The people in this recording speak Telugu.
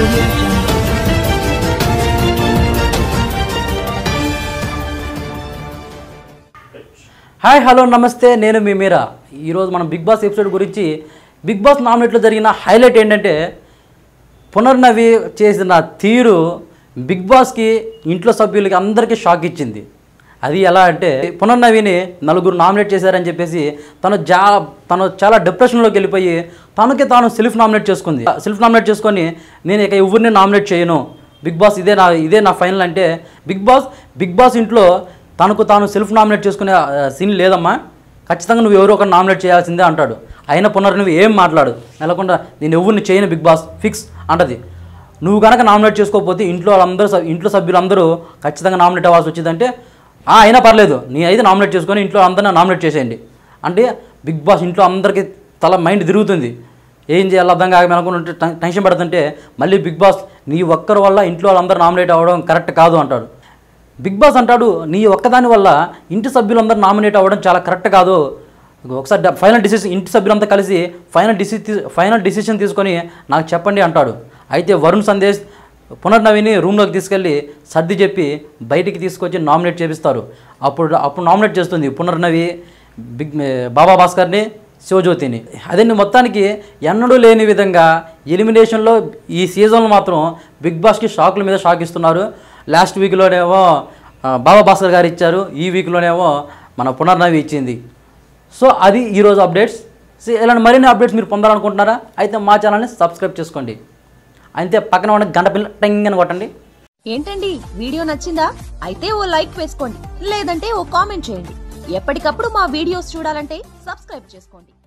audio jungle. హాయ్ హలో నమస్తే నేను మీ మీరా ఈరోజు మనం బిగ్ బాస్ ఎపిసోడ్ గురించి బిగ్ బాస్ నామినేట్లో జరిగిన హైలైట్ ఏంటంటే పునర్నవి చేసిన తీరు బిగ్ బాస్కి ఇంట్లో సభ్యులకి అందరికీ షాక్ ఇచ్చింది అది ఎలా అంటే పునర్నవిని నలుగురు నామినేట్ చేశారని చెప్పేసి తను జా తను చాలా డిప్రెషన్లోకి వెళ్ళిపోయి తనకి తాను సెల్ఫ్ నామినేట్ చేసుకుంది సెల్ఫ్ నామినేట్ చేసుకొని నేను ఇక ఎవరిని నామినేట్ చేయను బిగ్ బాస్ ఇదే నా ఇదే నా ఫైనల్ అంటే బిగ్ బాస్ బిగ్ బాస్ ఇంట్లో తనకు తాను సెల్ఫ్ నామినేట్ చేసుకునే సీన్ లేదమ్మా ఖచ్చితంగా నువ్వు ఎవరో ఒకరు నామినేట్ చేయాల్సిందే అంటాడు అయిన పునర్ నువ్వు ఏం మాట్లాడు నెలకొండ నేను ఎవరిని చేయను బిగ్ బాస్ ఫిక్స్ అంటది నువ్వు కనుక నామినేట్ చేసుకోకపోతే ఇంట్లో వాళ్ళందరూ సభ్- ఇంట్లో సభ్యులందరూ ఖచ్చితంగా నామినేట్ అవ్వాల్సి వచ్చిందంటే "ఆ, అయినా పర్లేదు నీ అయితే నామినేట్ చేసుకొని ఇంట్లో అందరినీ నామినేట్ చేసేయండి అంటే బిగ్ బాస్ ఇంట్లో అందరికీ తల మైండ్ తిరుగుతుంది ఏం చేయాలి అర్థం కాక అనుకుంటుంటే టెన్- టెన్షన్ పడుతుంటే మళ్ళీ బిగ్ బాస్ నీ ఒక్కరి వల్ల ఇంట్లో వాళ్ళందరూ నామినేట్ అవ్వడం కరెక్ట్ కాదు అంటాడు బిగ్ బాస్ అంటాడు నీ ఒక్కదాని వల్ల ఇంటి సభ్యులందరూ నామినేట్ అవ్వడం చాలా కరెక్ట్ కాదు ఒకసారి డ- ఫైనల్ డిసిషన్ ఇంటి సభ్యులంతా కలిసి ఫైనల్ డిసి ఫైనల్ డిసిషన్ తీసుకొని నాకు చెప్పండి అంటాడు అయితే వరుణ్ సందేశ్ పునర్నవిని రూమ్లోకి తీసుకెళ్ళి సర్ది చెప్పి బయటికి తీసుకొచ్చి నామినేట్ చేపిస్తారు అప్పుడు అప్పుడు నామినేట్ చేస్తుంది పునర్నవి బిగ్ బాబా భాస్కర్ని శివజ్యోతిని అదే మొత్తానికి ఎన్నడూ లేని విధంగా ఎలిమినేషన్లో ఈ సీజన్లో మాత్రం బిగ్ బాస్కి షాకుల మీద షాక్ ఇస్తున్నారు లాస్ట్ వీక్లోనేమో ఆ, బాబా భాస్కర్ గారు ఇచ్చారు ఈ వీక్లోనేమో మన పునర్నవి ఇచ్చింది సో అది ఈరోజు అప్డేట్స్ సో ఇలాంటి మరిన్ని అప్డేట్స్ మీరు పొందాలనుకుంటున్నారా అయితే మా ఛానల్ని సబ్స్క్రైబ్ చేసుకోండి అంతే పక్కన ఉన్న గంట పిల్ల టెంగ్ అని కొట్టండి ఏంటండి వీడియో నచ్చిందా అయితే ఓ లైక్ వేసుకోండి లేదంటే ఓ కామెంట్ చేయండి ఎప్పటికప్పుడు మా వీడియోస్ చూడాలంటే సబ్స్క్రైబ్ చేసుకోండి